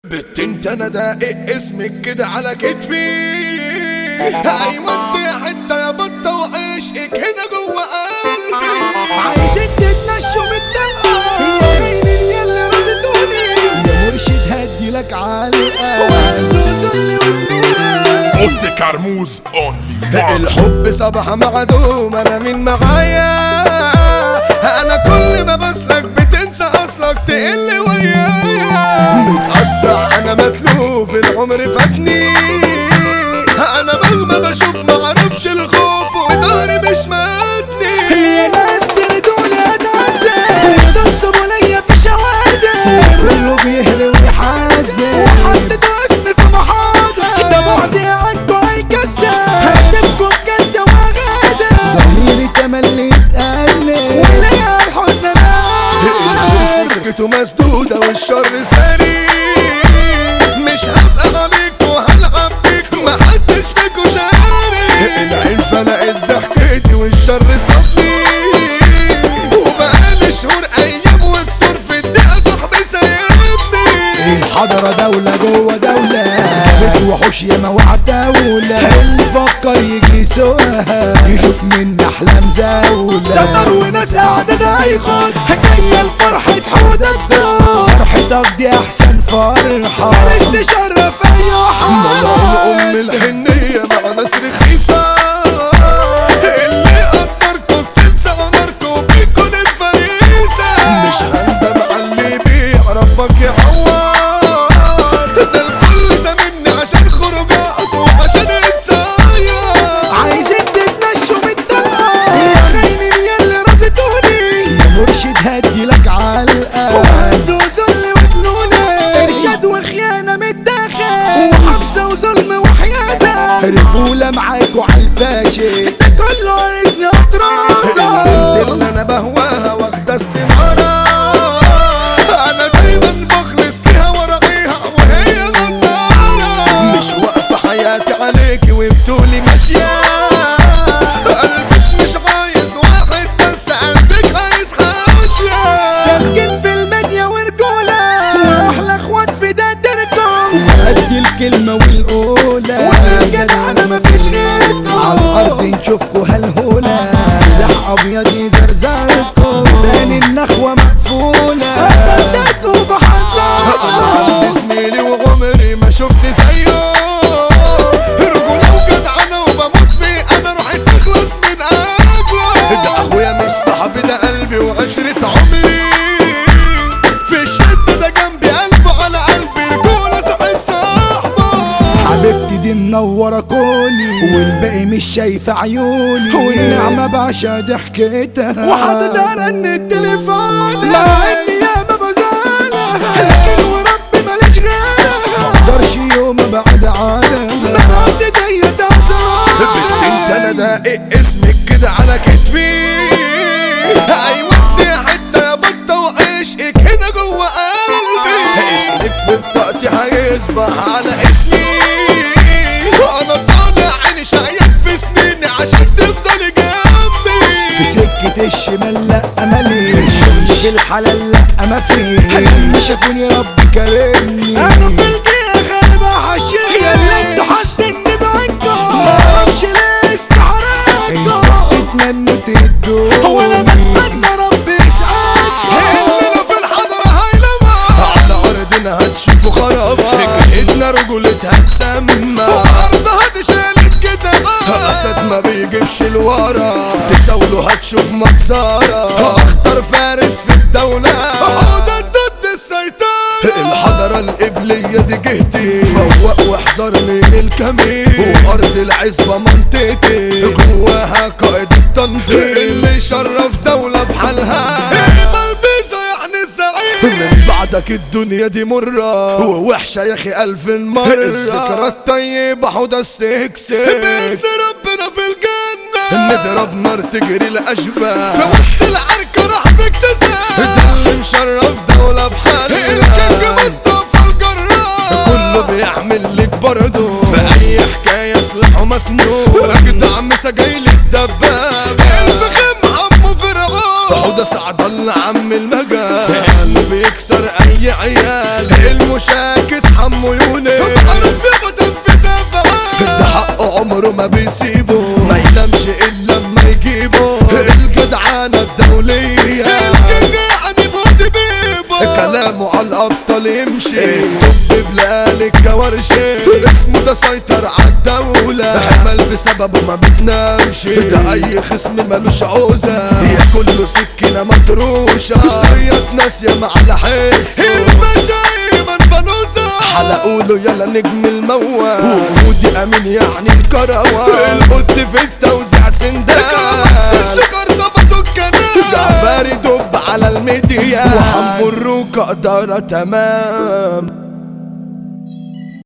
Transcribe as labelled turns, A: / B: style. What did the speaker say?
A: بت انت انا داقق اسمك كده على كتفي ايوه انت يا حته يا بطه وعشقك هنا جوه قلبي
B: عايزين تتنشوا من الدم يا خاينين يلا رزقتوني يا مرشد هدي لك علقه وعنده ذل وجنونه
C: اوتي كرموز اونلي
A: الحب صباح معدوم انا مين معايا انا كل ما بسلك بتنسى اصلك تقل ويايا متقطع انا متلوف العمر فاتني انا مهما بشوف معرفش الخوف وضهري مش ماتني
B: يا ناس تردوني اتعذب يدسوا ليا في شوادر كله بيهري ويحزن وحطيت اسمي في محاضر ده بعدي عنكوا هيكسر هسيبكوا بجد وغادر ضميري تملي يتقلب وليا الحزن نار
A: سكته مسدودة والشر ساري مش هبقى عليك وهلعب بيك محدش فيكوا شاري العين فلقت ضحكتي والشر صفني وبقالي شهور ايام وكسور في الدقيقة صاحبي سايبني
B: الحضرة دولة جوه دولة جابت وحوش ياما وعد دولة اللي فكر يجي يسوقها يشوف من أحلام زاولة تقدر وناس قاعدة دايخد جاية الفرحة حودة الدار فرحتك دي أحسن فرحة مش تشرف أي
A: الله ام
B: حد
A: الحنية مع ناس رخيصة اللي قدركوا بتنسى ناركوا بيكون الفريسة مش هندم على اللي بيعرفك يعور ده الكل زمني عشان خروجات وعشان اتصاير
B: عايزين تتنشوا من الدار يا خاينين يلا رزقتوني يا مرشد هدي لك علقة وعنده ذل وجنونة إرشاد وخيانة متداخل وحبسة وظلم وحيازة رجولة معاكوا عالفاشل ده كله عايزني أطرافة
A: البنت اللي انا بهواها واخدة استمارة انا دايما بخلص ليها وراقيها وهي غدارة مش واقفة حياتي عليكي وبتقولي ماشية قلبك مش عايز واحد بس قلبك عايز حاشية
B: سالكين في الميديا ورجولة واحلى اخوات في ده تركم وقد الكلمة والقولة وفي الجدع انا مفيش غيركم على الارض نشوفكوا هالهولة سلاح ابيض يزرزركم بين النخوة مقفولة بدكوا بحذركم
A: عندي زميلي وعمري ما شفت زيه رجولة وجدعنة وبموت فيه انا روحي تخلص من قبله ده اخويا مش صاحبي ده قلبي وعشرة عمري في الشدة ده جنبي قلبه على قلبي رجولة صاحب صاحبه
B: حبيبتي دي منورة كوني والباقي مش شايفة عيوني والنعمة بعشا ضحكتها وحاططها رن التليفون مع اني ياما بزعلها لكن وربي ماليش غيرها مقدرش يوم بعد عنها مراتي جاية
A: بنت انت انا
B: تعزل
A: داقق اسمك كده على كتفي ايوه انت يا حته يا بطه وعشقك هنا جوه قلبي اسمك في بطاقتي هيصبح على اسمي انا طالع عيني شايف في سنيني عشان تفضلي جنبي
B: في سكة الشمال لا املي شغل في الحلال لا ما في لما شافوني ربي كرمني انا في الجيه غالبا حشيش يا اللي انتوا حاسدني بعينكم ما اعرفش ليه استحرقكم تتمنوا تدوا هو انا بتمنى ربي يسعدكم
A: اننا في الحضرة هيلمة على ارضنا هتشوفوا خرابة جهتنا رجولتها تسمى وارضها تشالت كده اسد ما بيجيبش الورا تساوله هتشوف مكسرة اخطر فارس في الدولة عودة ضد السيطرة الحضرة القبلية دي جهتي فوق واحذر من الكمين وارض العزبة منطقتي جواها قائد التنظيم اللي شرف دولة بحالها بلبيزة يعني الزعيم من بعدك الدنيا دي مرة ووحشة يا اخي الف مرة الذكرى الطيبة حوض السكسك بإذن ربنا في الجنة نضرب نار تجري الأشباه في وسط العركة راح بيكتسب ده اللي مشرف دولة بحالها الكينج مصطفى الجراح كله بيعمل لك برضه في أي حكاية سلاحه مسنون أجدع مسا جاي للدباب الفخم عمو فرعون حوضة سعد الله عم المجال اسمه بيكسر أي عيال المشاكس عمره ما بيسيبه ما ينامش الا لما يجيبه الجدعانة الدولية الجدعانة بود بيبه كلامه على الابطال يمشي الطب بلال الكورشي اسمه ده سيطر عالدولة حمل بسببه ما بتنامش ده اي خصم ملوش عوزة هي كله سكينة مطروشة صياد ناس يا على حسه الباشا ايمن بنوزة حلقوله يلا نجم الموال ودي امين يعني الكروان القط في التوزيع سندان الشجر ظبطوا الكلام جعفري دب على الميديا وحمو الروكة قدرة تمام